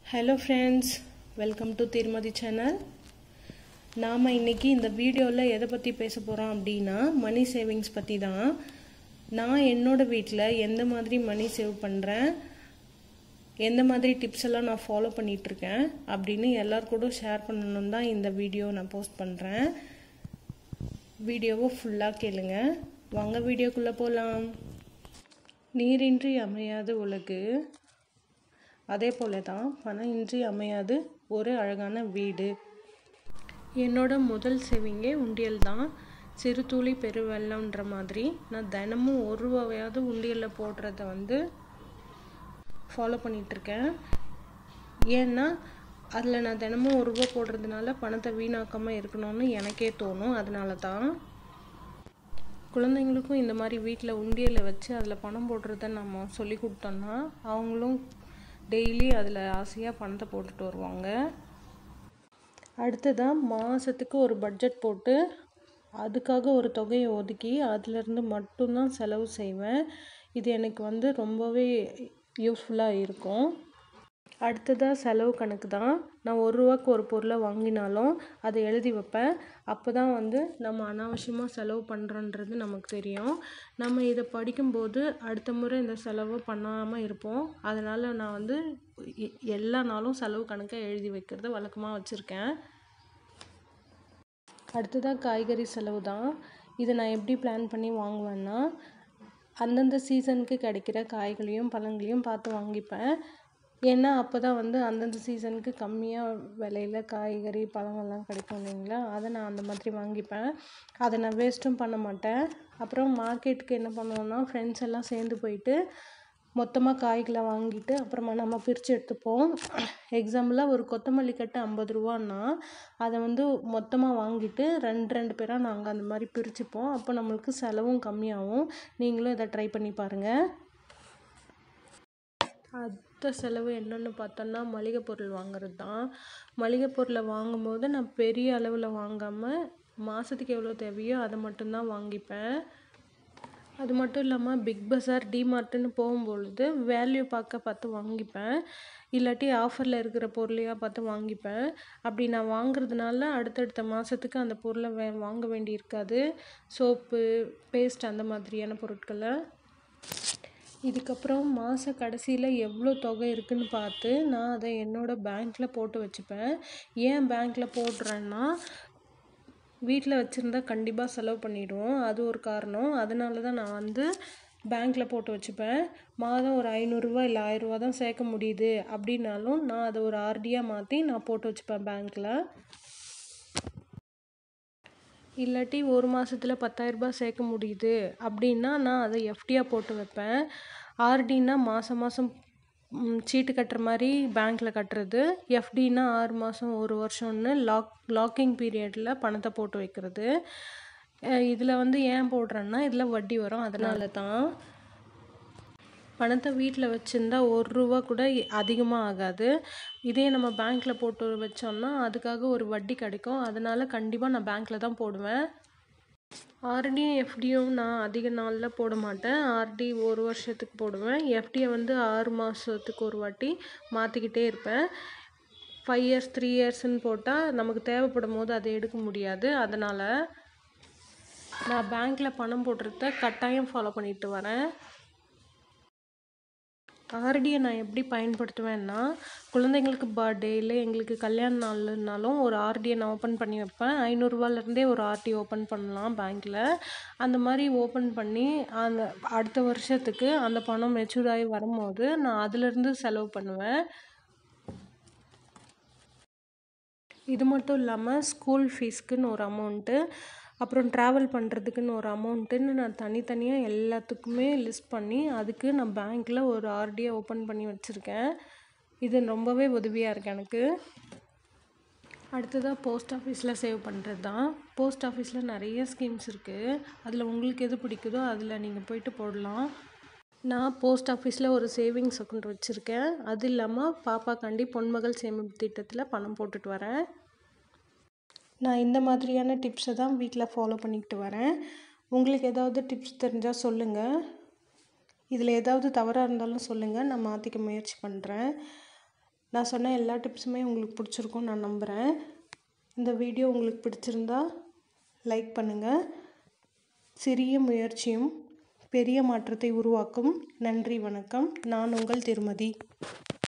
hello friends welcome to Thirumathi channel நாம் இன்னைக்கு இந்த வீடியோவில் எதை பற்றி பேச போகிறோம் அப்படின்னா மணி சேவிங்ஸ் பற்றி தான் நான் என்னோட வீட்டில் எந்த மாதிரி மணி சேவ் பண்ணுறேன் எந்த மாதிரி டிப்ஸ் எல்லாம் நான் ஃபாலோ பண்ணிகிட்ருக்கேன் அப்படின்னு எல்லார் கூட ஷேர் பண்ணணும் தான் இந்த வீடியோ நான் போஸ்ட் பண்ணுறேன் வீடியோவை ஃபுல்லாக கேளுங்க வாங்க வீடியோக்குள்ளே போகலாம் நீரின்றி அமையாது உலகு அதே போல தான் பணம் இன்றி அமையாது ஒரு அழகான வீடு என்னோட முதல் சேவிங்கே உண்டியல் தான் சிறு துளி பெருவெள்ளம்ன்ற மாதிரி நான் தினமும் ஒரு ரூபாயாவது உண்டியலில் போடுறத வந்து ஃபாலோ பண்ணிகிட்ருக்கேன் ஏன்னா அதில் நான் தினமும் ஒரு ரூபா போடுறதுனால பணத்தை வீணாக்காமல் இருக்கணும்னு எனக்கே தோணும் அதனால தான் குழந்தைங்களுக்கும் இந்த மாதிரி வீட்டில் உண்டியலை வச்சு அதில் பணம் போடுறத நம்ம சொல்லி கொடுத்தோம்னா அவங்களும் டெய்லி அதில் ஆசையாக பணத்தை போட்டுட்டு வருவாங்க அடுத்ததாக மாதத்துக்கு ஒரு பட்ஜெட் போட்டு அதுக்காக ஒரு தொகையை ஒதுக்கி அதிலிருந்து மட்டும்தான் செலவு செய்வேன் இது எனக்கு வந்து ரொம்பவே யூஸ்ஃபுல்லாக இருக்கும் அடுத்ததாக செலவு கணக்கு தான் நான் ஒரு ரூபாய்க்கு ஒரு பொருளை வாங்கினாலும் அதை எழுதி வைப்பேன் அப்போ தான் வந்து நம்ம அனாவசியமாக செலவு பண்ணுறோன்றது நமக்கு தெரியும் நம்ம இதை படிக்கும்போது அடுத்த முறை இந்த செலவு பண்ணாமல் இருப்போம் அதனால் நான் வந்து எல்லா நாளும் செலவு கணக்கை எழுதி வைக்கிறது வழக்கமாக வச்சுருக்கேன் அடுத்ததாக காய்கறி செலவு தான் இதை நான் எப்படி பிளான் பண்ணி வாங்குவேன்னா அந்தந்த சீசனுக்கு கிடைக்கிற காய்களையும் பழங்களையும் பார்த்து வாங்கிப்பேன் ஏன்னா அப்போ தான் வந்து அந்தந்த சீசனுக்கு கம்மியாக விலையில காய்கறி பழங்கள்லாம் கிடைக்கும் இல்லைங்களா அதை நான் அந்த மாதிரி வாங்கிப்பேன் அதை நான் வேஸ்ட்டும் பண்ண மாட்டேன் அப்புறம் மார்க்கெட்டுக்கு என்ன பண்ணுவோன்னா ஃப்ரெண்ட்ஸ் எல்லாம் சேர்ந்து போயிட்டு மொத்தமாக காய்களை வாங்கிட்டு அப்புறமா நம்ம பிரித்து எடுத்துப்போம் எக்ஸாம்பிளாக ஒரு கொத்தமல்லி கட்டு ஐம்பது ரூபான்னா அதை வந்து மொத்தமாக வாங்கிட்டு ரெண்டு ரெண்டு பேராக நாங்கள் அந்த மாதிரி பிரிச்சுப்போம் அப்போ நம்மளுக்கு செலவும் கம்மியாகும் நீங்களும் இதை ட்ரை பண்ணி பாருங்கள் அடுத்த செலவு என்னென்னு பார்த்தோன்னா மளிகை பொருள் வாங்குறது தான் மளிகை பொருளை வாங்கும்போது நான் பெரிய அளவில் வாங்காமல் மாதத்துக்கு எவ்வளோ தேவையோ அதை மட்டும்தான் வாங்கிப்பேன் அது மட்டும் இல்லாமல் பிக் பஸார் டிமார்ட்டுன்னு போகும்பொழுது வேல்யூ பார்க்க பார்த்து வாங்கிப்பேன் இல்லாட்டி ஆஃபரில் இருக்கிற பொருளையாக பார்த்து வாங்கிப்பேன் அப்படி நான் வாங்குறதுனால அடுத்தடுத்த மாதத்துக்கு அந்த பொருளை வே வாங்க வேண்டி இருக்காது சோப்பு பேஸ்ட் அந்த மாதிரியான பொருட்களை இதுக்கப்புறம் மாத கடைசியில் எவ்வளோ தொகை இருக்குதுன்னு பார்த்து நான் அதை என்னோடய பேங்க்கில் போட்டு வச்சுப்பேன் ஏன் பேங்க்கில் போடுறேன்னா வீட்டில் வச்சுருந்தா கண்டிப்பாக செலவு பண்ணிவிடுவோம் அது ஒரு காரணம் அதனால தான் நான் வந்து பேங்க்கில் போட்டு வச்சுப்பேன் மாதம் ஒரு ஐநூறுரூவா இல்லை ஆயிரரூவா தான் சேர்க்க முடியுது அப்படின்னாலும் நான் அதை ஒரு ஆர்டியாக மாற்றி நான் போட்டு வச்சுப்பேன் பேங்க்கில் இல்லாட்டி ஒரு மாதத்தில் பத்தாயிரரூபா சேர்க்க முடியுது அப்படின்னா நான் அதை எஃப்டியாக போட்டு வைப்பேன் ஆர்டின்னா மாதம் மாதம் சீட்டு கட்டுற மாதிரி பேங்க்கில் கட்டுறது எஃப்டின்னா ஆறு மாதம் ஒரு வருஷம்னு லாக் லாக்கிங் பீரியடில் பணத்தை போட்டு வைக்கிறது இதில் வந்து ஏன் போடுறேன்னா இதில் வட்டி வரும் அதனால தான் பணத்தை வீட்டில் வச்சுருந்தா ஒரு ரூபா கூட அதிகமாக ஆகாது இதே நம்ம பேங்க்கில் போட்டு வச்சோம்னா அதுக்காக ஒரு வட்டி கிடைக்கும் அதனால் கண்டிப்பாக நான் பேங்க்கில் தான் போடுவேன் ஆர்டியும் எஃப்டியும் நான் அதிக நாளில் போட மாட்டேன் ஆர்டி ஒரு வருஷத்துக்கு போடுவேன் எஃப்டியை வந்து ஆறு மாதத்துக்கு ஒரு வாட்டி மாற்றிக்கிட்டே இருப்பேன் ஃபைவ் இயர்ஸ் த்ரீ இயர்ஸ்ன்னு போட்டால் நமக்கு தேவைப்படும் போது அதை எடுக்க முடியாது அதனால் நான் பேங்க்கில் பணம் போடுறத கட்டாயம் ஃபாலோ பண்ணிட்டு வரேன் ஆர்டியை நான் எப்படி பயன்படுத்துவேன்னா குழந்தைங்களுக்கு பர்த்டே இல்லை எங்களுக்கு கல்யாண நாள்னாலும் ஒரு ஆர்டியை நான் ஓப்பன் பண்ணி வைப்பேன் ஐநூறுரூவாலேருந்தே ஒரு ஆர்டி ஓப்பன் பண்ணலாம் பேங்க்கில் அந்த மாதிரி ஓப்பன் பண்ணி அந்த அடுத்த வருஷத்துக்கு அந்த பணம் மெச்சூர் ஆகி வரும்போது நான் அதிலேருந்து செலவு பண்ணுவேன் இது மட்டும் இல்லாமல் ஸ்கூல் ஃபீஸ்க்குன்னு ஒரு அமௌண்ட்டு அப்புறம் ட்ராவல் பண்ணுறதுக்குன்னு ஒரு அமௌண்ட்டுன்னு நான் தனித்தனியாக எல்லாத்துக்குமே லிஸ்ட் பண்ணி அதுக்கு நான் பேங்க்கில் ஒரு ஆர்டியை ஓப்பன் பண்ணி வச்சுருக்கேன் இது ரொம்பவே உதவியாக இருக்குது எனக்கு அடுத்ததாக போஸ்ட் ஆஃபீஸில் சேவ் பண்ணுறது தான் போஸ்ட் ஆஃபீஸில் நிறைய ஸ்கீம்ஸ் இருக்குது அதில் உங்களுக்கு எது பிடிக்குதோ அதில் நீங்கள் போயிட்டு போடலாம் நான் போஸ்ட் ஆஃபீஸில் ஒரு சேவிங்ஸ் அக்கௌண்ட் வச்சுருக்கேன் அது இல்லாமல் பாப்பாக்காண்டி பொன்மகள் சேமிப்பு திட்டத்தில் பணம் போட்டுட்டு வரேன் நான் இந்த மாதிரியான டிப்ஸை தான் வீட்டில் ஃபாலோ பண்ணிக்கிட்டு வரேன் உங்களுக்கு ஏதாவது டிப்ஸ் தெரிஞ்சால் சொல்லுங்கள் இதில் ஏதாவது தவறாக இருந்தாலும் சொல்லுங்கள் நான் மாற்றிக்க முயற்சி பண்ணுறேன் நான் சொன்ன எல்லா டிப்ஸுமே உங்களுக்கு பிடிச்சிருக்கும்னு நான் நம்புகிறேன் இந்த வீடியோ உங்களுக்கு பிடிச்சிருந்தா லைக் பண்ணுங்கள் சிறிய முயற்சியும் பெரிய மாற்றத்தை உருவாக்கும் நன்றி வணக்கம் நான் உங்கள் திருமதி